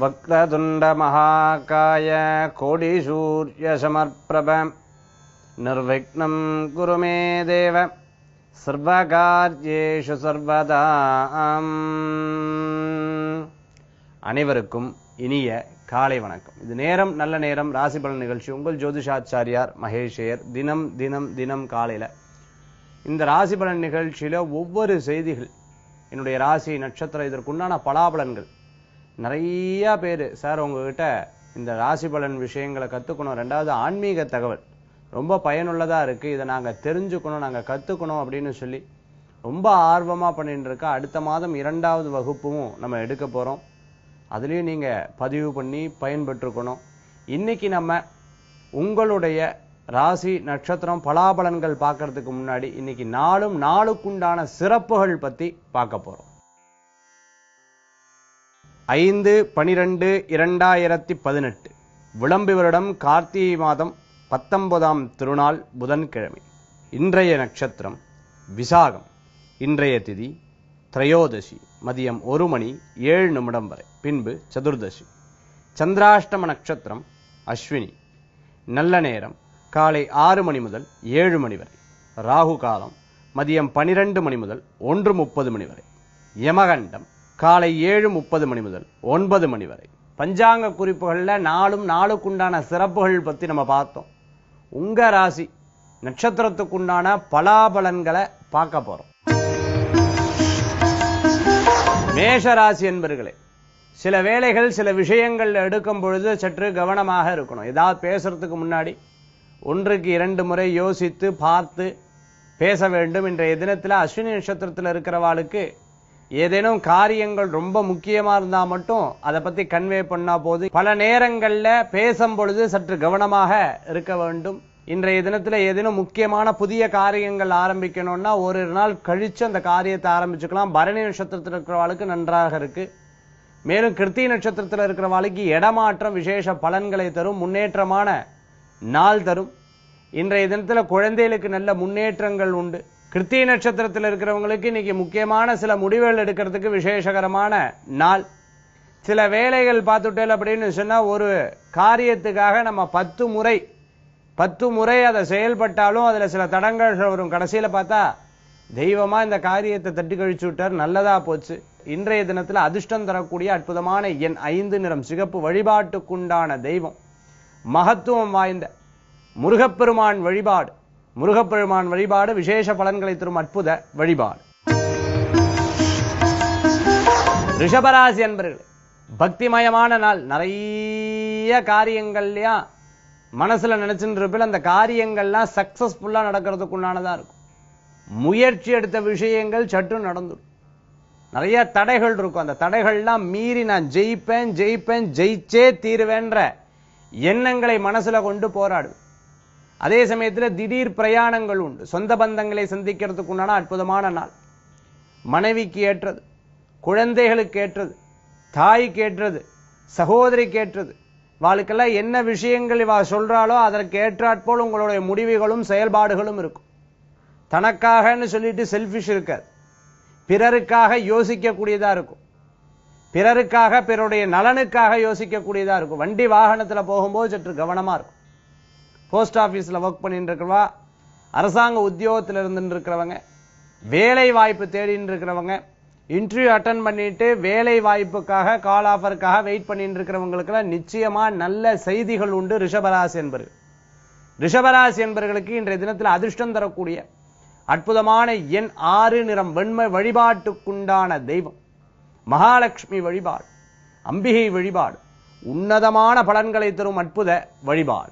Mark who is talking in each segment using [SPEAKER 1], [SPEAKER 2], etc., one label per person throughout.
[SPEAKER 1] वक्रतुण्डमहाकाय कोटिसूर्यसमर्प्रभ निर्विघ्नं कुरु मे देव சர்வகாரியேஷு சர்வதாம் அனைவருக்கும் இனிய காலை வணக்கம் இது நேரம் நல்ல நேரம் ராசி பலன் நிகழ்ச்சி உங்கள் ஜோதிஷாச்சாரியார் மகேஷேயர் தினம் தினம் தினம் காலையில இந்த ராசி பலன் நிகழ்ச்சியில ஒவ்வொரு செய்திகள் என்னுடைய ராசி நட்சத்திரம் இதற்குண்டான பலாபலன்கள் நிறைய பேர் சார் உங்ககிட்ட இந்த ராசி பலன் விஷயங்களை கத்துக்கணும் ரெண்டாவது ஆன்மீக தகவல் ரொம்ப பயனுள்ளதா இருக்கு இதை நாங்க தெரிஞ்சுக்கணும் நாங்க கத்துக்கணும் அப்படின்னு சொல்லி ரொம்ப ஆர்வமா பண்ணிட்டு இருக்கா அடுத்த மாதம் இரண்டாவது வகுப்பும் நம்ம எடுக்க போறோம் அதுலயும் நீங்க பதிவு பண்ணி பயன்பெற்றுக்கணும் இன்னைக்கு நம்ம உங்களுடைய ராசி நட்சத்திரம் பலாபலன்கள் பார்க்கறதுக்கு முன்னாடி இன்னைக்கு நாளும் நாளுக்குண்டான சிறப்புகள் பத்தி பார்க்க போறோம் ஐந்து பனிரெண்டு இரண்டாயிரத்தி பதினெட்டு விளம்பி வருடம் கார்த்திகை மாதம் பத்தொன்பதாம் திருநாள் புதன்கிழமை இன்றைய நட்சத்திரம் விசாகம் இன்றைய திதி திரையோதசி மதியம் ஒரு மணி ஏழு நிமிடம் வரை பின்பு சதுர்தசி சந்திராஷ்டம நட்சத்திரம் அஸ்வினி நல்ல நேரம் காலை ஆறு மணி முதல் ஏழு மணி வரை ராகு காலம் மதியம் பனிரெண்டு மணி முதல் ஒன்று முப்பது மணி வரை யமகண்டம் காலை ஏழு முப்பது மணி முதல் ஒன்பது மணி வரை பஞ்சாங்க குறிப்புகள்ல நாளும் நாளுக்குண்டான சிறப்புகள் பத்தி நம்ம பார்த்தோம் உங்க ராசி நட்சத்திரத்துக்குண்டான பலாபலன்களை பார்க்க போறோம் மேஷ ராசி என்பர்களே சில வேளைகள் சில விஷயங்கள் எடுக்கும் பொழுது சற்று கவனமாக இருக்கணும் ஏதாவது பேசுறதுக்கு முன்னாடி ஒன்றுக்கு இரண்டு முறை யோசித்து பார்த்து பேச வேண்டும் இன்றைய தினத்துல அஸ்வினி நட்சத்திரத்தில் இருக்கிறவாளுக்கு ஏதேனும் காரியங்கள் ரொம்ப முக்கியமா இருந்தா மட்டும் அதை பத்தி கன்வே பண்ணா போது பல நேரங்கள்ல பேசும் பொழுது சற்று கவனமாக இருக்க வேண்டும் இன்றைய தினத்துல ஏதேனும் முக்கியமான புதிய காரியங்கள் ஆரம்பிக்கணும்னா ஒரு நாள் கழிச்சு அந்த காரியத்தை ஆரம்பிச்சுக்கலாம் பரணி நட்சத்திரத்தில் இருக்கிறவாளுக்கு நன்றாக இருக்கு மேலும் கிருத்தி நட்சத்திரத்தில் இருக்கிறவாளுக்கு இடமாற்றம் விசேஷ பலன்களை தரும் முன்னேற்றமான நாள் தரும் இன்றைய தினத்துல குழந்தைகளுக்கு நல்ல முன்னேற்றங்கள் உண்டு கிருத்திய நட்சத்திரத்தில் இருக்கிறவங்களுக்கு இன்னைக்கு முக்கியமான சில முடிவுகள் எடுக்கிறதுக்கு விசேஷகரமான நாள் சில வேலைகள் பார்த்துட்டேன் அப்படின்னு சொன்னா ஒரு காரியத்துக்காக நம்ம பத்து முறை பத்து முறை அதை செயல்பட்டாலும் அதுல சில தடங்கள் வரும் கடைசியில பார்த்தா தெய்வமா இந்த காரியத்தை தட்டி கழிச்சு விட்டார் நல்லதா போச்சு இன்றைய தினத்துல அதிர்ஷ்டம் தரக்கூடிய அற்புதமான எண் ஐந்து நிறம் சிகப்பு வழிபாட்டுக்குண்டான தெய்வம் மகத்துவம் வாய்ந்த முருகப்பெருமான் வழிபாடு முருகப்பெருமான் வழிபாடு விசேஷ பலன்களை தரும் அற்புத வழிபாடு ரிஷபராசி அன்பர்களே பக்திமயமான நாள் நிறைய காரியங்கள்லயா மனசுல நினைச்சுட்டு இருப்பில் அந்த காரியங்கள்லாம் சக்சஸ்ஃபுல்லா நடக்கிறதுக்குண்டானதா இருக்கும் முயற்சி எடுத்த விஷயங்கள் சற்று நடந்துடும் நிறைய தடைகள் இருக்கும் அந்த தடைகள்லாம் மீறி நான் ஜெயிப்பேன் ஜெயிப்பேன் ஜெயிச்சே தீருவேன்ற எண்ணங்களை மனசுல கொண்டு போராடுவேன் அதே சமயத்துல திடீர் பிரயாணங்கள் உண்டு சொந்த பந்தங்களை சந்திக்கிறதுக்கு உண்டான அற்புதமான நாள் மனைவிக்கு ஏற்றது குழந்தைகளுக்கு ஏற்றது தாய்க்கு ஏற்றது சகோதரிக்கு ஏற்றது வாழ்க்கெல்லாம் என்ன விஷயங்கள் இவா சொல்றாளோ அதற்கு ஏற்றாற்போல் உங்களுடைய முடிவுகளும் செயல்பாடுகளும் இருக்கும் தனக்காகன்னு சொல்லிட்டு செல்ஃபிஷ் இருக்காது பிறருக்காக யோசிக்கக்கூடியதா இருக்கும் பிறருக்காக பிறருடைய நலனுக்காக யோசிக்கக்கூடியதா இருக்கும் வண்டி வாகனத்துல போகும்போது சற்று கவனமா இருக்கும் போஸ்ட் ஆபீஸ்ல ஒர்க் பண்ணிட்டு இருக்கிறவா அரசாங்க உத்தியோகத்தில் இருந்துட்டு இருக்கிறவங்க வேலை வாய்ப்பு தேடிட்டு இருக்கிறவங்க இன்டர்வியூ அட்டன் பண்ணிட்டு வேலை வாய்ப்புக்காக கால் ஆஃபருக்காக வெயிட் பண்ணிட்டு இருக்கிறவங்களுக்கெல்லாம் நிச்சயமா நல்ல செய்திகள் உண்டு ரிஷபராசி என்பர்கள் ரிஷபராசி என்பர்களுக்கு இன்றைய தினத்தில் அதிர்ஷ்டம் தரக்கூடிய அற்புதமான எண் ஆறு நிறம் வெண்மை வழிபாட்டுக்குண்டான தெய்வம் மகாலட்சுமி வழிபாடு அம்பிகை வழிபாடு உன்னதமான பலன்களை தரும் அற்புத வழிபாடு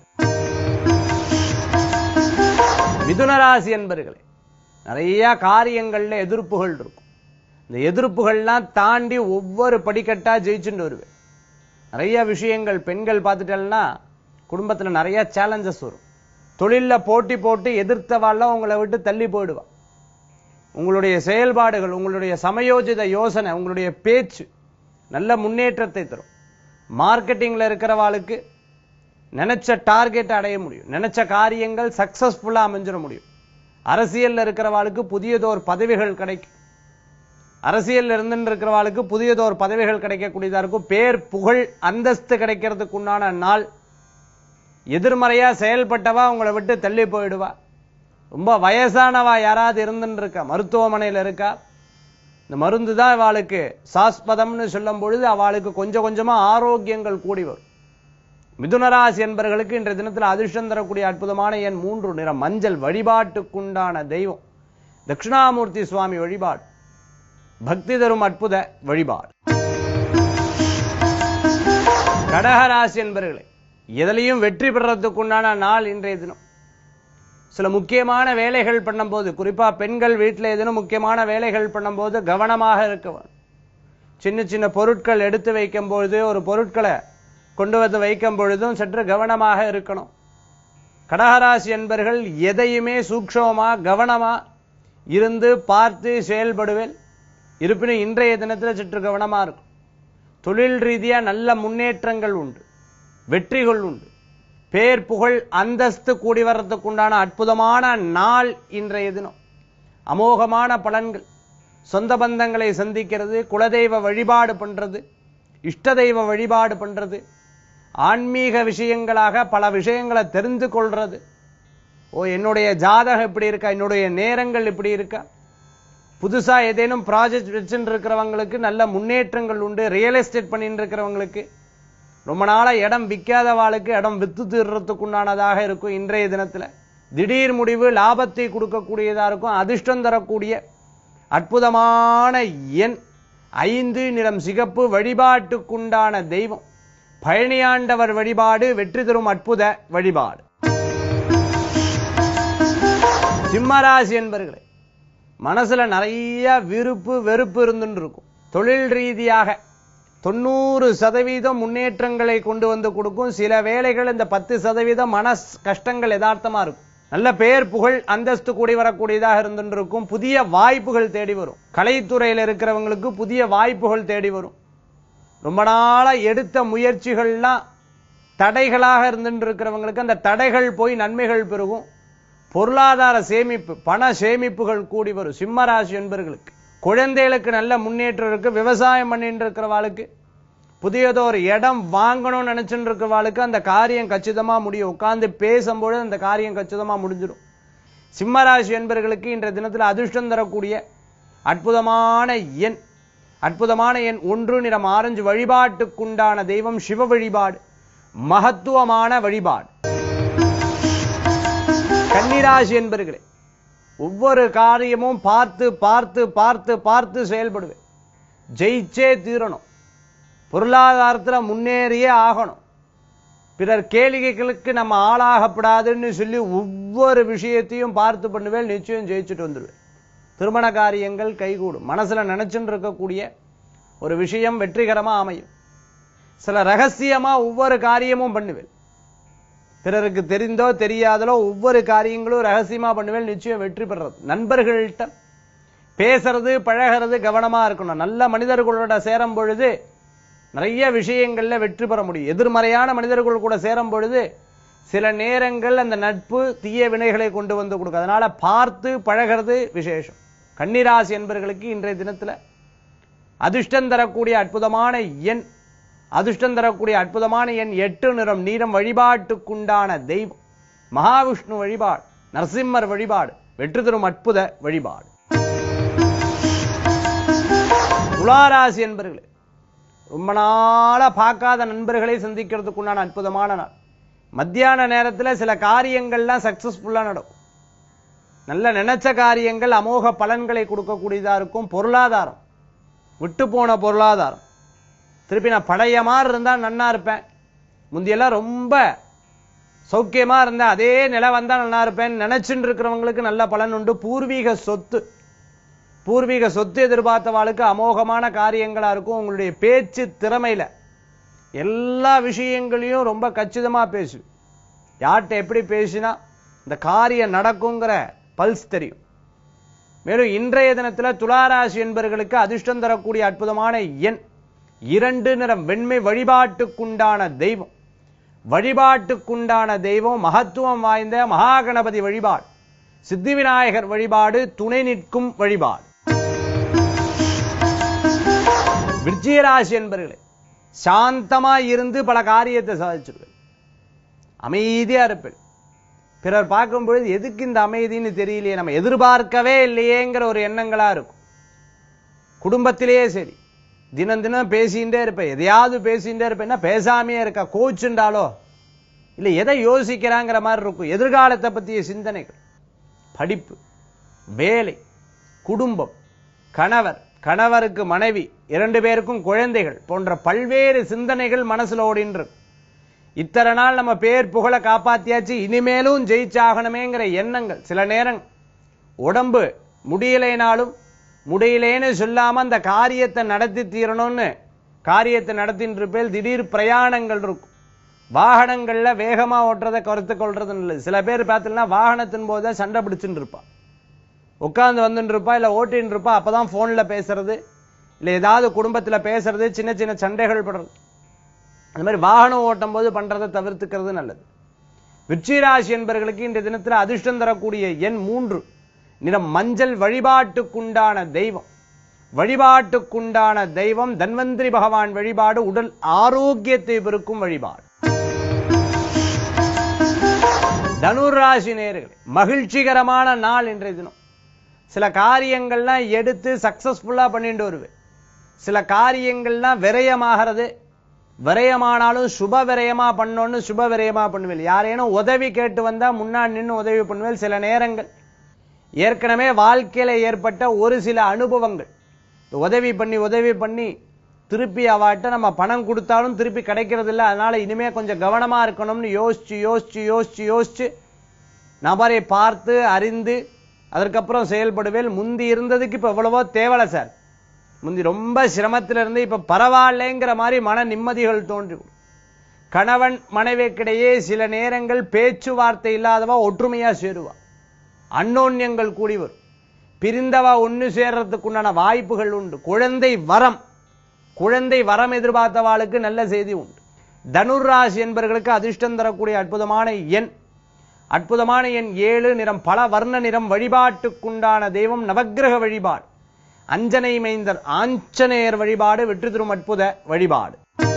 [SPEAKER 1] மிதுனராசி என்பர்களே நிறைய காரியங்கள்ல எதிர்ப்புகள் இருக்கும் இந்த எதிர்ப்புகள்லாம் தாண்டி ஒவ்வொரு படிக்கட்டா ஜெயிச்சுட்டு வருவேன் நிறைய விஷயங்கள் பெண்கள் பார்த்துட்டேன்னா குடும்பத்துல நிறைய சேலஞ்சஸ் வரும் தொழில்ல போட்டி போட்டு எதிர்த்தவாள்லாம் உங்களை விட்டு தள்ளி போயிடுவா உங்களுடைய செயல்பாடுகள் உங்களுடைய சமயோஜித யோசனை உங்களுடைய பேச்சு நல்ல முன்னேற்றத்தை தரும் மார்க்கெட்டிங்ல இருக்கிறவாளுக்கு நினைச்ச டார்கெட் அடைய முடியும் நினைச்ச காரியங்கள் சக்சஸ்ஃபுல்லா அமைஞ்சிட முடியும் அரசியல்ல இருக்கிறவாளுக்கு புதியதோர் பதவிகள் கிடைக்கும் அரசியல் இருந்துட்டு இருக்கிறவாளுக்கு புதியதோர் பதவிகள் கிடைக்கக்கூடியதா இருக்கும் பேர் புகழ் அந்தஸ்து கிடைக்கிறதுக்கு உண்டான நாள் எதிர்மறையா செயல்பட்டவா உங்களை விட்டு தள்ளி போயிடுவா ரொம்ப வயசானவா யாராவது இருந்துட்டு இருக்கா மருத்துவமனையில இருக்கா இந்த மருந்து தான் அவளுக்கு சாஸ்பதம்னு சொல்லும் பொழுது அவளுக்கு கொஞ்சம் கொஞ்சமா ஆரோக்கியங்கள் கூடி வரும் மிதுனராசி என்பவர்களுக்கு இன்றைய தினத்தில் அதிர்ஷ்டம் தரக்கூடிய அற்புதமான எண் மூன்று நிறம் மஞ்சள் வழிபாட்டுக்குண்டான தெய்வம் தட்சிணாமூர்த்தி சுவாமி வழிபாடு பக்தி தரும் அற்புத வழிபாடு கடகராசி என்பவர்களே எதிலையும் வெற்றி பெறறதுக்குண்டான நாள் இன்றைய தினம் சில முக்கியமான வேலைகள் பண்ணும்போது குறிப்பா பெண்கள் வீட்டில் ஏதேனும் முக்கியமான வேலைகள் பண்ணும்போது கவனமாக இருக்க வேண்டும் சின்ன சின்ன பொருட்கள் எடுத்து வைக்கும் பொழுது ஒரு பொருட்களை கொண்டு வந்து வைக்கும் பொழுதும் சற்று கவனமாக இருக்கணும் கடகராசி என்பர்கள் எதையுமே சூக்ஷமா கவனமா இருந்து பார்த்து செயல்படுவேன் இருப்பினும் இன்றைய தினத்துல சற்று கவனமா இருக்கும் தொழில் ரீதியா நல்ல முன்னேற்றங்கள் உண்டு வெற்றிகள் உண்டு பேர் புகழ் அந்தஸ்து கூடி வர்றதுக்கு உண்டான அற்புதமான நாள் இன்றைய தினம் அமோகமான பலன்கள் சொந்த பந்தங்களை சந்திக்கிறது குலதெய்வ வழிபாடு பண்றது இஷ்ட தெய்வ வழிபாடு பண்றது ஆன்மீக விஷயங்களாக பல விஷயங்களை தெரிந்து கொள்றது ஓ என்னுடைய ஜாதகம் இப்படி இருக்கா என்னுடைய நேரங்கள் இப்படி இருக்கா புதுசா ஏதேனும் ப்ராஜெக்ட் வச்சுட்டு இருக்கிறவங்களுக்கு நல்ல முன்னேற்றங்கள் உண்டு ரியல் எஸ்டேட் பண்ணிட்டு இருக்கிறவங்களுக்கு ரொம்ப நாளா இடம் விற்காதவாளுக்கு இடம் வித்து தீர்றதுக்கு உண்டானதாக இருக்கும் இன்றைய தினத்துல திடீர் முடிவு லாபத்தை கொடுக்கக்கூடியதா இருக்கும் அதிர்ஷ்டம் தரக்கூடிய அற்புதமான எண் ஐந்து நிறம் சிகப்பு வழிபாட்டுக்குண்டான தெய்வம் பழனியாண்டவர் வழிபாடு வெற்றி தரும் அற்புத வழிபாடு சிம்மராசி என்பர்களே மனசுல நிறைய விருப்பு வெறுப்பு இருந்துட்டு இருக்கும் தொழில் ரீதியாக தொண்ணூறு சதவீதம் முன்னேற்றங்களை கொண்டு வந்து கொடுக்கும் சில வேளைகள் இந்த பத்து சதவீதம் மன கஷ்டங்கள் யதார்த்தமா இருக்கும் நல்ல பெயர் புகழ் அந்தஸ்து கூடி வரக்கூடியதாக இருந்துட்டு இருக்கும் புதிய வாய்ப்புகள் தேடி வரும் கலைத்துறையில் இருக்கிறவங்களுக்கு புதிய வாய்ப்புகள் தேடி வரும் ரொம்ப நாளா எடுத்த முயற்சிகள்லாம் தடைகளாக இருந்துட்டு இருக்கிறவங்களுக்கு அந்த தடைகள் போய் நன்மைகள் பெருகும் பொருளாதார சேமிப்பு பண சேமிப்புகள் கூடி வரும் சிம்மராசி என்பர்களுக்கு குழந்தைகளுக்கு நல்ல முன்னேற்றம் இருக்கு விவசாயம் பண்ணிட்டு இருக்கிறவாளுக்கு புதியதோர் இடம் வாங்கணும்னு நினைச்சுட்டு இருக்கிறவாளுக்கு அந்த காரியம் கச்சிதமா முடியும் உட்கார்ந்து பேசும்பொழுது அந்த காரியம் கச்சிதமா முடிஞ்சிடும் சிம்மராசி என்பர்களுக்கு இன்றைய தினத்தில் அதிர்ஷ்டம் தரக்கூடிய அற்புதமான எண் அற்புதமான எண் ஒன்று நிறம் ஆரஞ்சு வழிபாட்டுக்குண்டான தெய்வம் சிவ வழிபாடு மகத்துவமான வழிபாடு கன்னிராசி என்பர்களே ஒவ்வொரு காரியமும் பார்த்து பார்த்து பார்த்து பார்த்து செயல்படுவேன் ஜெயிச்சே தீரணும் பொருளாதாரத்துல முன்னேறியே ஆகணும் பிறர் கேளிகைகளுக்கு நம்ம ஆளாகப்படாதுன்னு சொல்லி ஒவ்வொரு விஷயத்தையும் பார்த்து பண்ணுவேன் நிச்சயம் ஜெயிச்சுட்டு வந்துடுவேன் திருமண காரியங்கள் கைகூடும் மனசுல நினைச்சுட்டு இருக்கக்கூடிய ஒரு விஷயம் வெற்றிகரமா அமையும் சில ரகசியமா ஒவ்வொரு காரியமும் பண்ணுவேன் பிறருக்கு தெரிந்தோ தெரியாதலோ ஒவ்வொரு காரியங்களும் ரகசியமா பண்ணுவேன் நிச்சயம் வெற்றி பெறது நண்பர்கள்ட்ட பேசுறது பழகிறது கவனமா இருக்கணும் நல்ல மனிதர்களோட சேரும் பொழுது நிறைய விஷயங்கள்ல வெற்றி பெற முடியும் எதிர்மறையான மனிதர்கள் கூட சேரும் பொழுது சில நேரங்கள் அந்த நட்பு தீய வினைகளை கொண்டு வந்து கொடுக்கும் அதனால பார்த்து பழகிறது விசேஷம் கன்னிராசி என்பவர்களுக்கு இன்றைய தினத்துல அதிர்ஷ்டம் தரக்கூடிய அற்புதமான எண் அதிர்ஷ்டம் தரக்கூடிய அற்புதமான எண் எட்டு நிறம் நீரம் வழிபாட்டுக்குண்டான தெய்வம் மகாவிஷ்ணு வழிபாடு நரசிம்மர் வழிபாடு வெற்றி தரும் அற்புத வழிபாடு துளாராசி என்பர்களே ரொம்ப நாளா பார்க்காத நண்பர்களை சந்திக்கிறதுக்குண்டான அற்புதமான நாள் மத்தியான நேரத்துல சில காரியங்கள்லாம் சக்சஸ்ஃபுல்லா நடக்கும் நல்ல நினைச்ச காரியங்கள் அமோக பலன்களை கொடுக்கக்கூடியதா இருக்கும் பொருளாதாரம் விட்டு போன பொருளாதாரம் திருப்பி நான் பழைய மாதிரி இருந்தா நன்னா இருப்பேன் முந்தியெல்லாம் ரொம்ப சௌக்கியமா இருந்தேன் அதே நிலை வந்தா நல்லா இருப்பேன் நினைச்சுட்டு இருக்கிறவங்களுக்கு நல்ல பலன் உண்டு பூர்வீக சொத்து பூர்வீக சொத்து எதிர்பார்த்தவாளுக்கு அமோகமான காரியங்களா இருக்கும் உங்களுடைய பேச்சு திறமையில எல்லா விஷயங்களையும் ரொம்ப கச்சிதமா பேசு யார்கிட்ட எப்படி பேசினா இந்த காரியம் நடக்குங்கிற பல்ஸ் தெரியும் மேலும் இன்றைய தினத்துல துளாராசி என்பவர்களுக்கு அதிர்ஷ்டம் தரக்கூடிய அற்புதமான எண் இரண்டு நிறம் வெண்மை வழிபாட்டுக்குண்டான தெய்வம் வழிபாட்டுக்குண்டான தெய்வம் மகத்துவம் வாய்ந்த மகாகணபதி வழிபாடு சித்தி விநாயகர் வழிபாடு துணை நிற்கும் வழிபாடு விருச்சிகராசி என்பர்களே சாந்தமா இருந்து பல காரியத்தை சாதிச்சிருவேன் அமைதியா இருப்பேன் பிறர் பார்க்கும் பொழுது எதுக்கு இந்த அமைதின்னு தெரியலையே நம்ம எதிர்பார்க்கவே இல்லையேங்கிற ஒரு எண்ணங்களா இருக்கும் குடும்பத்திலேயே சரி தினம் தினம் பேசிகிட்டே இருப்பேன் எதையாவது பேசிகிட்டே இருப்பேன்னா பேசாமையே இருக்கா கோச்சுண்டாலோ இல்லை எதை யோசிக்கிறாங்கிற மாதிரி இருக்கும் எதிர்காலத்தை பற்றிய சிந்தனைகள் படிப்பு வேலை குடும்பம் கணவர் கணவருக்கு மனைவி இரண்டு பேருக்கும் குழந்தைகள் போன்ற பல்வேறு சிந்தனைகள் மனசுல ஓடின்னு இருக்கும் இத்தனை நாள் நம்ம பேர் புகழ காப்பாத்தியாச்சு இனிமேலும் ஜெயிச்சாகணுமேங்கிற எண்ணங்கள் சில நேரம் உடம்பு முடியலைனாலும் முடியலேன்னு சொல்லாம அந்த காரியத்தை நடத்தி தீரணும்னு காரியத்தை நடத்தின்னு இருப்பேல் திடீர் பிரயாணங்கள் இருக்கும் வாகனங்கள்ல வேகமா ஓட்டுறதை கருத்து கொள்றது நல்லது சில பேர் பார்த்தீங்கன்னா வாகனத்தின் போது தான் சண்டை பிடிச்சுட்டு இருப்பா உட்கார்ந்து வந்துட்டு இருப்பா இல்ல ஓட்டின்னு இருப்பா அப்பதான் போன்ல பேசுறது இல்ல ஏதாவது குடும்பத்துல பேசுறது சின்ன சின்ன சண்டைகள் படுறது அந்த மாதிரி வாகனம் ஓட்டும் போது பண்றதை தவிர்த்துக்கிறது நல்லது விருச்சிராசி என்பவர்களுக்கு இந்த தினத்துல அதிர்ஷ்டம் தரக்கூடிய எண் மூன்று நிறம் மஞ்சள் வழிபாட்டுக்குண்டான தெய்வம் வழிபாட்டுக்குண்டான தெய்வம் தன்வந்திரி பகவான் வழிபாடு உடல் ஆரோக்கியத்தை பெருக்கும் வழிபாடு தனுராசி நேர்களே மகிழ்ச்சிகரமான நாள் இன்றைய தினம் சில காரியங்கள்லாம் எடுத்து சக்சஸ்ஃபுல்லா பண்ணிட்டு வருவேன் சில காரியங்கள்லாம் விரயமாகிறது விரயமானாலும் சுப விரயமா பண்ணோன்னு சுப விரயமா பண்ணுவேன் யாரேனும் உதவி கேட்டு வந்தா முன்னாடி நின்று உதவி பண்ணுவேன் சில நேரங்கள் ஏற்கனவே வாழ்க்கையில ஏற்பட்ட ஒரு சில அனுபவங்கள் இந்த உதவி பண்ணி உதவி பண்ணி திருப்பி அவாட்ட நம்ம பணம் கொடுத்தாலும் திருப்பி கிடைக்கிறது இல்லை அதனால இனிமே கொஞ்சம் கவனமா இருக்கணும்னு யோசிச்சு யோசிச்சு யோசிச்சு யோசிச்சு நபரை பார்த்து அறிந்து அதற்கப்புறம் செயல்படுவேல் முந்தி இருந்ததுக்கு இப்ப எவ்வளவோ தேவலை சார் முந்தி ரொம்ப சிரமத்துல இருந்து இப்ப பரவாயில்லைங்கிற மாதிரி மன நிம்மதிகள் தோன்றி வரும். கணவன் மனைவிக்கிடையே சில நேரங்கள் பேச்சுவார்த்தை இல்லாதவா ஒற்றுமையா சேருவா அன்னோன்யங்கள் கூடி வரும் பிரிந்தவா ஒண்ணு சேர்றதுக்குண்டான வாய்ப்புகள் உண்டு குழந்தை வரம் குழந்தை வரம் எதிர்பார்த்தவாளுக்கு நல்ல செய்தி உண்டு தனுராசி என்பவர்களுக்கு அதிர்ஷ்டம் தரக்கூடிய அற்புதமான எண் அற்புதமான எண் ஏழு நிறம் பல வர்ண நிறம் வழிபாட்டுக்குண்டான தெய்வம் நவக்கிரக வழிபாடு அஞ்சனை மைந்தர் ஆஞ்சநேயர் வழிபாடு வெற்றி தரும் அற்புத வழிபாடு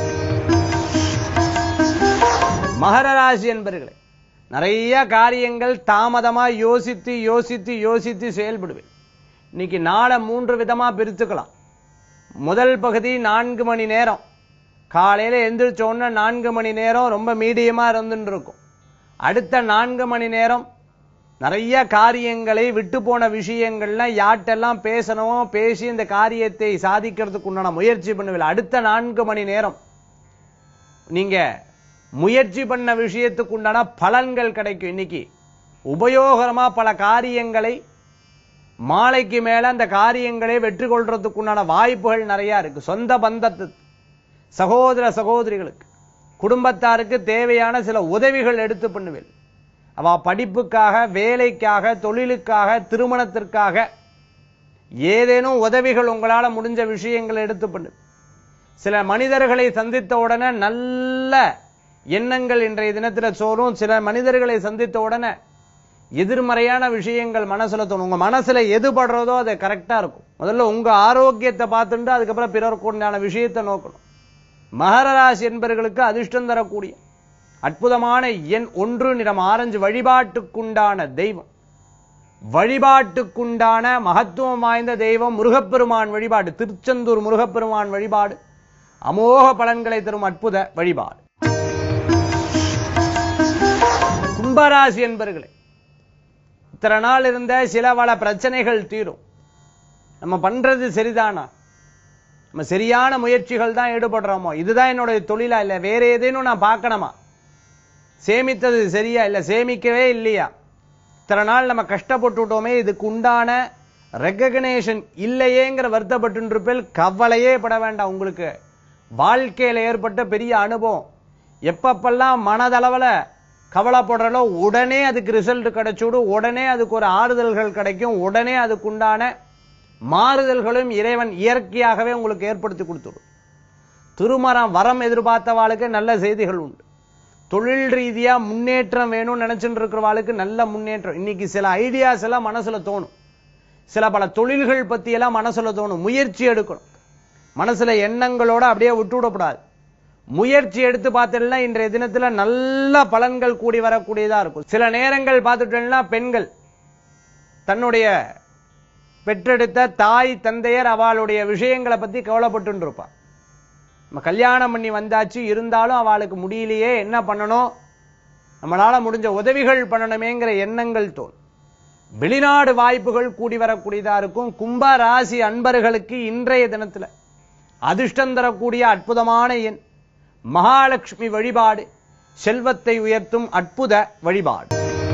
[SPEAKER 1] மகர ராசி என்பர்களே நிறைய காரியங்கள் தாமதமா யோசித்து யோசித்து யோசித்து செயல்படுவேன் இன்னைக்கு நாளை மூன்று விதமா பிரித்துக்கலாம் முதல் பகுதி நான்கு மணி நேரம் காலையில எந்திரிச்ச உடனே நான்கு மணி நேரம் ரொம்ப மீடியமா இருந்துட்டு இருக்கும் அடுத்த நான்கு மணி நேரம் நிறைய காரியங்களை விட்டு போன விஷயங்கள்ல யார்ட்டெல்லாம் பேசணுமோ பேசி இந்த காரியத்தை சாதிக்கிறதுக்கு உண்டான முயற்சி பண்ணுவேன் அடுத்த நான்கு மணி நேரம் நீங்க முயற்சி பண்ண விஷயத்துக்கு உண்டான பலன்கள் கிடைக்கும் இன்னைக்கு உபயோகரமா பல காரியங்களை மாலைக்கு மேல அந்த காரியங்களை வெற்றி கொள்றதுக்கு உண்டான வாய்ப்புகள் நிறைய இருக்கு சொந்த பந்தத்து சகோதர சகோதரிகளுக்கு குடும்பத்தாருக்கு தேவையான சில உதவிகள் எடுத்து பண்ணுவேன் அவ படிப்புக்காக வேலைக்காக தொழிலுக்காக திருமணத்திற்காக ஏதேனும் உதவிகள் உங்களால முடிஞ்ச விஷயங்களை எடுத்து பண்ணு சில மனிதர்களை சந்தித்த உடனே நல்ல எண்ணங்கள் இன்றைய தினத்துல சோறும் சில மனிதர்களை சந்தித்த உடனே எதிர்மறையான விஷயங்கள் மனசுல தோணும் உங்க மனசுல எது படுறதோ அது கரெக்டா இருக்கும் முதல்ல உங்க ஆரோக்கியத்தை பார்த்துட்டு அதுக்கப்புறம் பிறருக்கு உண்டான விஷயத்தை நோக்கணும் மகர ராசி என்பவர்களுக்கு அதிர்ஷ்டம் தரக்கூடிய அற்புதமான எண் ஒன்று நிறம் ஆரஞ்சு வழிபாட்டுக்குண்டான தெய்வம் வழிபாட்டுக்குண்டான மகத்துவம் வாய்ந்த தெய்வம் முருகப்பெருமான் வழிபாடு திருச்செந்தூர் முருகப்பெருமான் வழிபாடு அமோக பலன்களை தரும் அற்புத வழிபாடு கும்பராசி என்பர்களே இத்தனை நாள் இருந்த சில பல பிரச்சனைகள் தீரும் நம்ம பண்றது சரிதானா நம்ம சரியான முயற்சிகள் தான் ஈடுபடுறோமோ இதுதான் என்னுடைய தொழிலா இல்ல வேற ஏதேனும் நான் பார்க்கணுமா சேமித்தது சரியா இல்ல சேமிக்கவே இல்லையா இத்தனை நாள் நம்ம கஷ்டப்பட்டுட்டோமே இதுக்கு உண்டான ரெக்கக்னேஷன் இல்லையேங்கிற வருத்தப்பட்டு இருப்பேல் கவலையே பட வேண்டாம் உங்களுக்கு வாழ்க்கையில ஏற்பட்ட பெரிய அனுபவம் எப்பப்பெல்லாம் மனதளவுல கவலைப்படுறலோ உடனே அதுக்கு ரிசல்ட் கிடைச்சுடும் உடனே அதுக்கு ஒரு ஆறுதல்கள் கிடைக்கும் உடனே அதுக்குண்டான மாறுதல்களும் இறைவன் இயற்கையாகவே உங்களுக்கு ஏற்படுத்தி கொடுத்துடும் திருமணம் வரம் எதிர்பார்த்தவாளுக்கு நல்ல செய்திகள் உண்டு தொழில் ரீதியா முன்னேற்றம் வேணும்னு நினைச்சுட்டு இருக்கிறவாளுக்கு நல்ல முன்னேற்றம் இன்னைக்கு சில ஐடியாஸ் எல்லாம் மனசுல தோணும் சில பல தொழில்கள் பத்தி எல்லாம் மனசுல தோணும் முயற்சி எடுக்கணும் மனசுல எண்ணங்களோட அப்படியே விட்டு விடக்கூடாது முயற்சி எடுத்து பார்த்தீங்கன்னா இன்றைய தினத்துல நல்ல பலன்கள் கூடி வரக்கூடியதா இருக்கும் சில நேரங்கள் பார்த்துட்டோம்னா பெண்கள் தன்னுடைய பெற்றெடுத்த தாய் தந்தையர் அவளுடைய விஷயங்களை பத்தி கவலைப்பட்டு இருப்பா நம்ம கல்யாணம் பண்ணி வந்தாச்சு இருந்தாலும் அவளுக்கு முடியலையே என்ன பண்ணணும் நம்மளால முடிஞ்ச உதவிகள் பண்ணணுமேங்கிற எண்ணங்கள் தோணும் வெளிநாடு வாய்ப்புகள் கூடி வரக்கூடியதா இருக்கும் கும்ப ராசி அன்பர்களுக்கு இன்றைய தினத்துல அதிர்ஷ்டம் தரக்கூடிய அற்புதமான எண் மகாலட்சுமி வழிபாடு செல்வத்தை உயர்த்தும் அற்புத வழிபாடு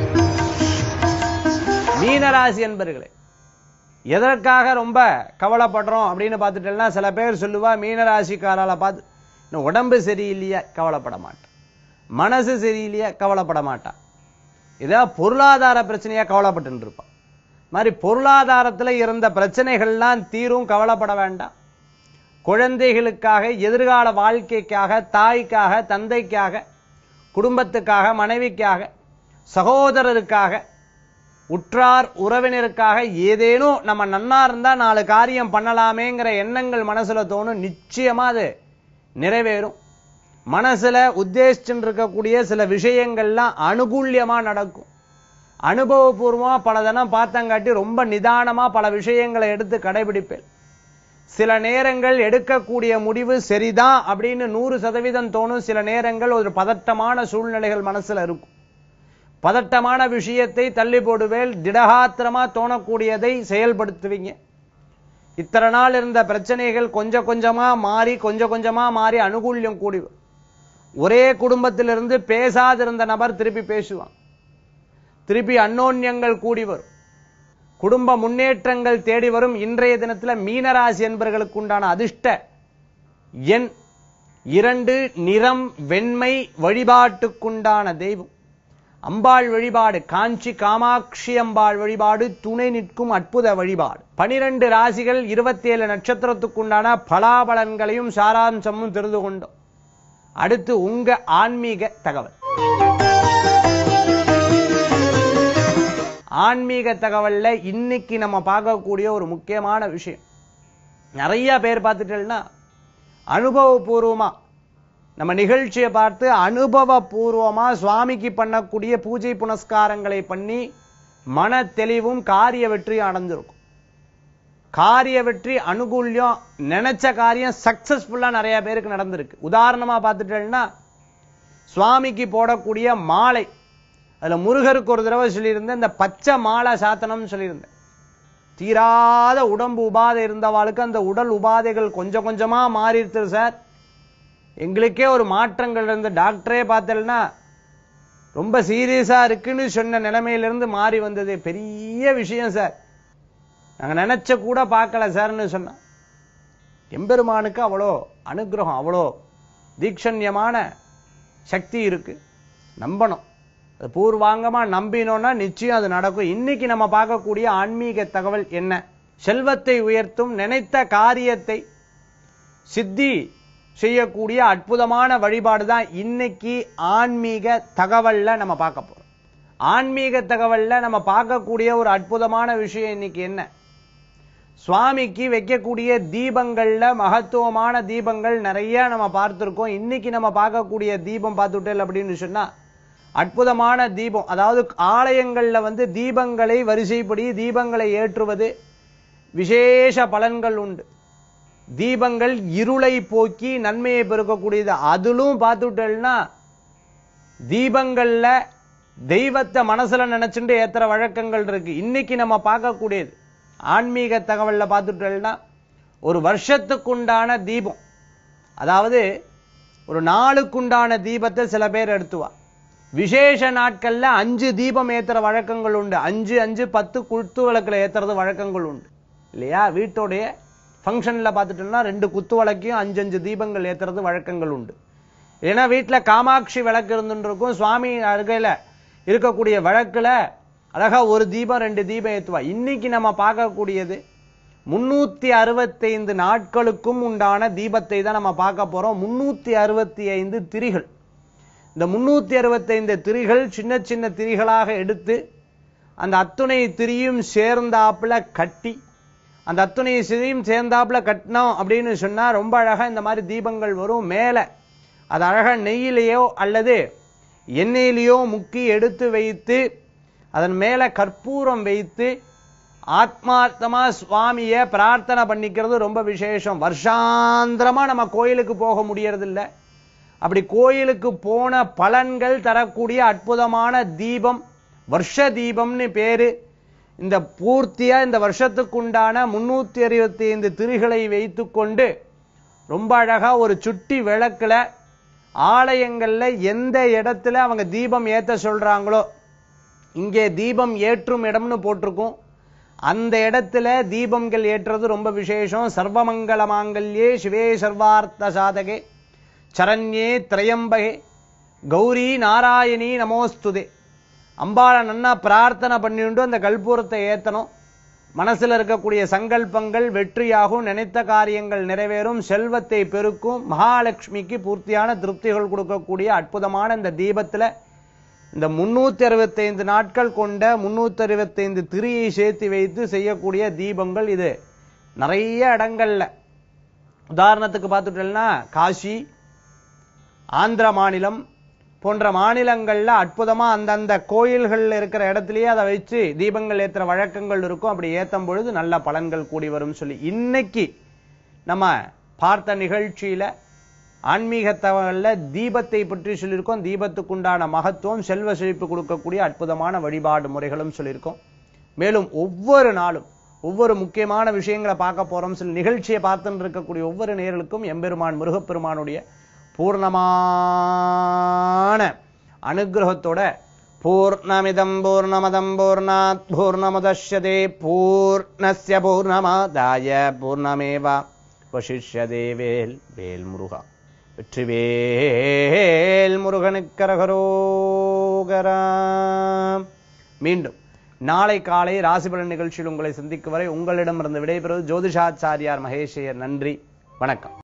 [SPEAKER 1] மீனராசி அன்பர்களே எதற்காக ரொம்ப கவலைப்படுறோம் அப்படின்னு பார்த்துட்டேன்னா சில பேர் சொல்லுவா மீனராசிக்காரால பார்த்து இன்னும் உடம்பு சரியில்லையா கவலைப்பட மாட்டான் மனசு சரியில்லையா கவலைப்பட மாட்டான் இதா பொருளாதார பிரச்சனையா கவலைப்பட்டு இருப்பான் மாதிரி பொருளாதாரத்துல இருந்த பிரச்சனைகள்லாம் தீரும் கவலைப்பட வேண்டாம் குழந்தைகளுக்காக எதிர்கால வாழ்க்கைக்காக தாய்க்காக தந்தைக்காக குடும்பத்துக்காக மனைவிக்காக சகோதரருக்காக உற்றார் உறவினருக்காக ஏதேனும் நம்ம நன்னா இருந்தா நாலு காரியம் பண்ணலாமேங்கிற எண்ணங்கள் மனசுல தோணும் நிச்சயமா அது நிறைவேறும் மனசுல உத்தேசிச்சுட்டு இருக்கக்கூடிய சில விஷயங்கள்லாம் அனுகூல்யமா நடக்கும் அனுபவபூர்வமா பல தினம் பார்த்தங்காட்டி ரொம்ப நிதானமா பல விஷயங்களை எடுத்து கடைபிடிப்பேன் சில நேரங்கள் எடுக்கக்கூடிய முடிவு சரிதான் அப்படின்னு நூறு சதவீதம் தோணும் சில நேரங்கள் ஒரு பதட்டமான சூழ்நிலைகள் மனசுல இருக்கும் பதட்டமான விஷயத்தை தள்ளி போடுவேல் திடகாத்திரமா தோணக்கூடியதை செயல்படுத்துவீங்க இத்தனை நாள் இருந்த பிரச்சனைகள் கொஞ்சம் கொஞ்சமா மாறி கொஞ்சம் கொஞ்சமா மாறி அனுகூல்யம் கூடி வரும். ஒரே குடும்பத்திலிருந்து பேசாதிருந்த நபர் திருப்பி பேசுவான் திருப்பி அன்னோன்யங்கள் கூடி வரும் குடும்ப முன்னேற்றங்கள் தேடி வரும் இன்றைய தினத்துல மீனராசி என்பவர்களுக்கு உண்டான அதிர்ஷ்ட எண் இரண்டு நிறம் வெண்மை வழிபாட்டுக்குண்டான தெய்வம் அம்பாள் வழிபாடு காஞ்சி காமாட்சி அம்பாள் வழிபாடு துணை நிற்கும் அற்புத வழிபாடு பனிரெண்டு ராசிகள் இருபத்தி ஏழு நட்சத்திரத்துக்குண்டான பலாபலன்களையும் சாராம்சமும் தெரிந்து கொண்டோம் அடுத்து உங்க ஆன்மீக தகவல் ஆன்மீக தகவல்ல இன்னைக்கு நம்ம பார்க்கக்கூடிய ஒரு முக்கியமான விஷயம் நிறைய பேர் பார்த்துட்டேன்னா அனுபவபூர்வமா நம்ம நிகழ்ச்சியை பார்த்து அனுபவபூர்வமா சுவாமிக்கு பண்ணக்கூடிய பூஜை புனஸ்காரங்களை பண்ணி மன தெளிவும் காரிய வெற்றியும் அடைஞ்சிருக்கும் காரிய வெற்றி அனுகூல்யம் நினைச்ச காரியம் சக்சஸ்ஃபுல்லா நிறைய பேருக்கு நடந்திருக்கு உதாரணமா பார்த்துட்டேன்னா சுவாமிக்கு போடக்கூடிய மாலை அதுல முருகருக்கு ஒரு தடவை சொல்லியிருந்தேன் இந்த பச்சை மாலை சாத்தனம்னு சொல்லியிருந்தேன் தீராத உடம்பு உபாதை இருந்தவாளுக்கு அந்த உடல் உபாதைகள் கொஞ்சம் கொஞ்சமா மாறிடுச்சு சார் எங்களுக்கே ஒரு மாற்றங்கள் இருந்த டாக்டரே பார்த்தேன்னா ரொம்ப சீரியஸா இருக்குன்னு சொன்ன நிலைமையிலிருந்து மாறி வந்தது பெரிய விஷயம் சார் நாங்க நினைச்ச கூட பார்க்கல சார்னு சொன்னா எம்பெருமானுக்கு அவ்வளோ அனுகிரகம் அவ்வளோ தீக்ஷண்யமான சக்தி இருக்கு நம்பணும் அது பூர்வாங்கமா நம்பினோம்னா நிச்சயம் அது நடக்கும் இன்னைக்கு நம்ம பார்க்கக்கூடிய ஆன்மீக தகவல் என்ன செல்வத்தை உயர்த்தும் நினைத்த காரியத்தை சித்தி செய்யக்கூடிய அற்புதமான வழிபாடு தான் இன்னைக்கு ஆன்மீக தகவல்ல நம்ம பார்க்க போறோம் ஆன்மீக தகவல்ல நம்ம பார்க்கக்கூடிய ஒரு அற்புதமான விஷயம் இன்னைக்கு என்ன சுவாமிக்கு வைக்கக்கூடிய தீபங்கள்ல மகத்துவமான தீபங்கள் நிறைய நம்ம பார்த்திருக்கோம் இன்னைக்கு நம்ம பார்க்கக்கூடிய தீபம் பார்த்துட்டேல் அப்படின்னு சொன்னா அற்புதமான தீபம் அதாவது ஆலயங்கள்ல வந்து தீபங்களை வரிசைப்படி தீபங்களை ஏற்றுவது விசேஷ பலன்கள் உண்டு தீபங்கள் இருளை போக்கி நன்மையை பெருக்கக்கூடியது அதிலும் பார்த்துட்டேன்னா தீபங்கள்ல தெய்வத்தை மனசுல நினைச்சுட்டு ஏத்துற வழக்கங்கள் இருக்கு இன்னைக்கு நம்ம பார்க்கக்கூடியது ஆன்மீக தகவல்ல பார்த்துட்டேன்னா ஒரு வருஷத்துக்குண்டான தீபம் அதாவது ஒரு நாளுக்குண்டான தீபத்தை சில பேர் எடுத்துவா விசேஷ நாட்கள்ல அஞ்சு தீபம் ஏத்துற வழக்கங்கள் உண்டு அஞ்சு அஞ்சு பத்து குத்து விளக்குல ஏத்துறது வழக்கங்கள் உண்டு இல்லையா வீட்டோடைய ஃபங்க்ஷன்ல பார்த்துட்டோம்னா ரெண்டு குத்து விளக்கையும் அஞ்சு அஞ்சு தீபங்கள் ஏத்துறது வழக்கங்கள் உண்டு ஏன்னா வீட்டுல காமாட்சி விளக்கு இருந்துட்டு இருக்கும் சுவாமி அருகையில இருக்கக்கூடிய விளக்குல அழகா ஒரு தீபம் ரெண்டு தீபம் ஏத்துவா இன்னைக்கு நம்ம பார்க்கக்கூடியது முன்னூத்தி அறுபத்தைந்து நாட்களுக்கும் உண்டான தீபத்தை தான் நம்ம பார்க்க போறோம் முன்னூத்தி அறுபத்தி ஐந்து திரிகள் இந்த முன்னூத்தி அறுபத்தைந்து திரிகள் சின்ன சின்ன திரிகளாக எடுத்து அந்த அத்துணை திரியும் சேர்ந்தாப்புல கட்டி அந்த அத்துணை சிதையும் சேர்ந்தாப்புல கட்டினோம் அப்படின்னு சொன்னா ரொம்ப அழகா இந்த மாதிரி தீபங்கள் வரும் மேல அது அழகா நெய்யிலேயோ அல்லது எண்ணெயிலேயோ முக்கி எடுத்து வைத்து அதன் மேல கற்பூரம் வைத்து ஆத்மார்த்தமா சுவாமிய பிரார்த்தனை பண்ணிக்கிறது ரொம்ப விசேஷம் வருஷாந்திரமா நம்ம கோயிலுக்கு போக முடியறது இல்ல அப்படி கோயிலுக்கு போன பலன்கள் தரக்கூடிய அற்புதமான தீபம் வருஷ தீபம்னு பேரு இந்த பூர்த்தியா இந்த வருஷத்துக்குண்டான முன்னூத்தி அறுபத்தி ஐந்து திரிகளை வைத்துக்கொண்டு ரொம்ப அழகா ஒரு சுட்டி விளக்குல ஆலயங்கள்ல எந்த இடத்துல அவங்க தீபம் ஏத்த சொல்றாங்களோ இங்கே தீபம் ஏற்றும் இடம்னு போட்டிருக்கும் அந்த இடத்துல தீபங்கள் ஏற்றுறது ரொம்ப விசேஷம் சர்வமங்கள மாங்கல்யே சிவே சர்வார்த்த சாதகே சரண்யே திரையம்பகே கௌரி நாராயணி நமோஸ்துதே அம்பாளை நன்னா பிரார்த்தனை பண்ணிட்டு அந்த கல்பூரத்தை ஏத்தணும் மனசுல இருக்கக்கூடிய சங்கல்பங்கள் வெற்றியாகும் நினைத்த காரியங்கள் நிறைவேறும் செல்வத்தை பெருக்கும் மகாலட்சுமிக்கு பூர்த்தியான திருப்திகள் கொடுக்கக்கூடிய அற்புதமான இந்த தீபத்துல இந்த முன்னூத்தி அறுபத்தைந்து நாட்கள் கொண்ட முன்னூத்தி அறுபத்தைந்து திரியை சேர்த்து வைத்து செய்யக்கூடிய தீபங்கள் இது நிறைய இடங்கள்ல உதாரணத்துக்கு பார்த்துட்டோம்னா காசி ஆந்திர மாநிலம் போன்ற மாநிலங்கள்ல அற்புதமா அந்தந்த கோயில்கள்ல இருக்கிற இடத்துலயே அதை வச்சு தீபங்கள் ஏத்துற வழக்கங்கள் இருக்கும் அப்படி ஏத்தும் பொழுது நல்ல பலன்கள் கூடி வரும் சொல்லி இன்னைக்கு நம்ம பார்த்த நிகழ்ச்சியில ஆன்மீக தகவல்ல தீபத்தை பற்றி சொல்லியிருக்கோம் தீபத்துக்குண்டான மகத்துவம் செல்வ செழிப்பு கொடுக்கக்கூடிய அற்புதமான வழிபாடு முறைகளும் சொல்லியிருக்கோம் மேலும் ஒவ்வொரு நாளும் ஒவ்வொரு முக்கியமான விஷயங்களை பார்க்க போறோம் சில நிகழ்ச்சியை பார்த்துட்டு இருக்கக்கூடிய ஒவ்வொரு நேர்களுக்கும் எம்பெருமான் முருகப்பெருமானுடைய பூர்ணமான அனுகிரகத்தோட பூர்ணமிதம் பூர்ணமதம் பூர்ணாத் பூர்ணமுதஷ்யதே பூர்ணஸ்ய பூர்ணமாதாய பூர்ணமேவா வசிஷ்யதே வேல் வேல் முருகா வெற்றிவேல் முருகனுக்கரகரோகரா மீண்டும் நாளை காலை ராசிபலன் நிகழ்ச்சியில் உங்களை சந்திக்கும் வரை உங்களிடமிருந்து விடைபெறுவது ஜோதிஷாச்சாரியார் மகேஷையர் நன்றி வணக்கம்